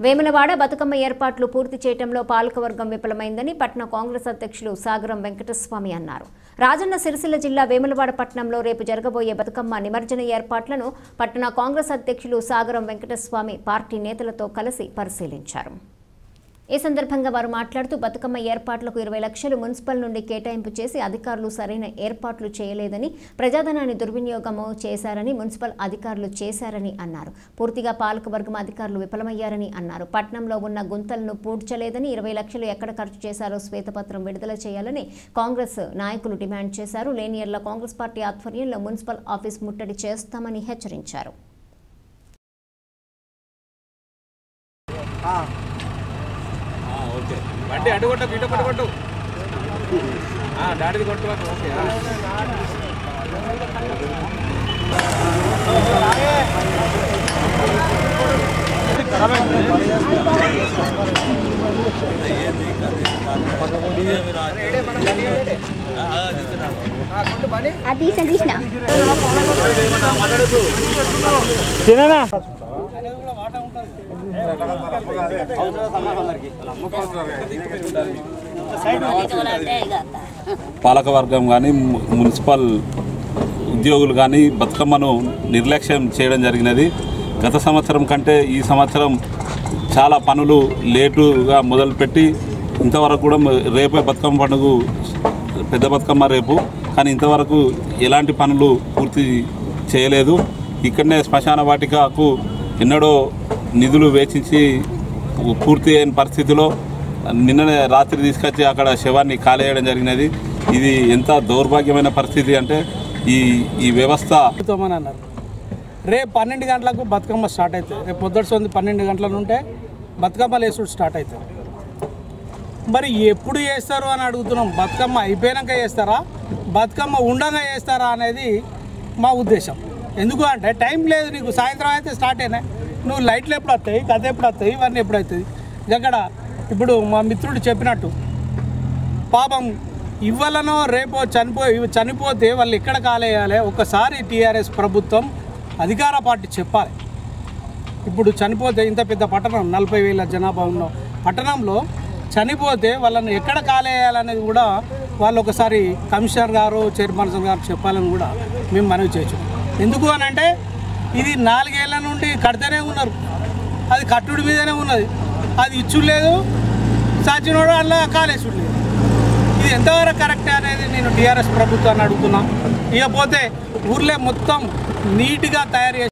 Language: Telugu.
వేములవాడ బతుకమ్మ ఏర్పాట్లు పూర్తి చేయడంలో పాలకవర్గం విఫలమైందని పట్న కాంగ్రెస్ అధ్యక్షులు సాగరం వెంకటస్వామి అన్నారు రాజన్న సిరిసిల్ల జిల్లా వేములవాడ పట్టణంలో రేపు జరగబోయే బతుకమ్మ నిమజ్జన ఏర్పాట్లను పట్టణ కాంగ్రెస్ అధ్యక్షులు సాగరం వెంకటస్వామి పార్టీ నేతలతో కలిసి పరిశీలించారు ఈ సందర్భంగా వారు మాట్లాడుతూ బతుకమ్మ ఏర్పాట్లకు ఇరవై లక్షలు మున్సిపల్ నుండి కేటాయింపు చేసి అధికారులు సరైన ఏర్పాట్లు చేయలేదని ప్రజాధనాన్ని దుర్వినియోగము చేశారని మున్సిపల్ అధికారులు చేశారని అన్నారు పూర్తిగా పాలకవర్గం అధికారులు విఫలమయ్యారని అన్నారు పట్నంలో ఉన్న గుంతలను పూడ్చలేదని ఇరవై లక్షలు ఎక్కడ ఖర్చు చేశారో శ్వేతపత్రం విడుదల చేయాలని కాంగ్రెస్ నాయకులు డిమాండ్ చేశారు లేనియర్ల కాంగ్రెస్ పార్టీ ఆధ్వర్యంలో మున్సిపల్ ఆఫీస్ ముట్టడి చేస్తామని హెచ్చరించారు ఓకే బండి అటు కొట్టు ఇటు కొట్టు కొట్టు ఆ, డాడీది కొట్టు ఓకే ఆ. అది తీసిన పాలకవర్గం కానీ ము- మున్సిపల్ ఉద్యోగులు కానీ బతుకమ్మను నిర్లక్ష్యం చేయడం జరిగినది గత సంవత్సరం కంటే ఈ సంవత్సరం చాలా పనులు లేటుగా మొదలుపెట్టి ఇంతవరకు కూడా మ- రేపే బతుకమ్మ పండుగ పెద్ద బతుకమ్మ రేపు కానీ ఇంతవరకు ఎలాంటి పనులు పూర్తి చేయలేదు ఇక్కడనే శ్మశాన వాటికకు ఎన్నడో నిధులు వేచించి పూర్తి అయిన పరిస్థితిలో నిన్ననే రాత్రి తీసుకొచ్చి అక్కడ శవాన్ని కాలేయడం జరిగినది ఇది ఎంత దౌర్భాగ్యమైన పరిస్థితి అంటే ఈ ఈ వ్యవస్థ అని అన్నారు రేపు పన్నెండు గంటలకు బతుకమ్మ స్టార్ట్ అవుతుంది రేపు పొద్దుట సొంది పన్నెండు గంటల నుంటే బతుకమ్మ లేసుడు స్టార్ట్ అవుతుంది మరి ఎప్పుడు చేస్తారు అని అడుగుతున్నాం బతుకమ్మ అయిపోయాక చేస్తారా బతుకమ్మ ఉండగా చేస్తారా అనేది మా ఉద్దేశం ఎందుకు అంటే టైం లేదు నీకు సాయంత్రం అయితే స్టార్ట్ అయినాయి నువ్వు లైట్లు ఎప్పుడు వస్తాయి కథ ఎప్పుడు వస్తాయి ఇవన్నీ ఎప్పుడు అవుతుంది అక్కడ ఇప్పుడు మా మిత్రుడు చెప్పినట్టు పాపం ఇవ్వాలనో రేపో చనిపో ఇవి చనిపోతే వాళ్ళు ఎక్కడ కాలేయాలి ఒకసారి టీఆర్ఎస్ ప్రభుత్వం అధికార పార్టీ చెప్పాలి ఇప్పుడు చనిపోతే ఇంత పెద్ద పట్టణం నలభై వేల జనాభా ఉన్న పట్టణంలో చనిపోతే వాళ్ళని ఎక్కడ కాలేయాలనేది కూడా వాళ్ళు ఒకసారి కమిషనర్ గారు చైర్పర్సన్ గారు చెప్పాలని కూడా మేము మనవి చేయొచ్చు ఎందుకు అని అంటే ఇది నాలుగేళ్ల నుండి కడితేనే ఉన్నారు అది కట్టుడి మీదనే ఉన్నది అది ఇచ్చుడు లేదు సచినోడు అలా కాలేసుడు లేదు ఇది ఎంతవరకు కరెక్ట్ అనేది నేను టీఆర్ఎస్ ప్రభుత్వాన్ని అడుగుతున్నా ఇకపోతే ఊర్లే మొత్తం నీట్గా తయారు చేసి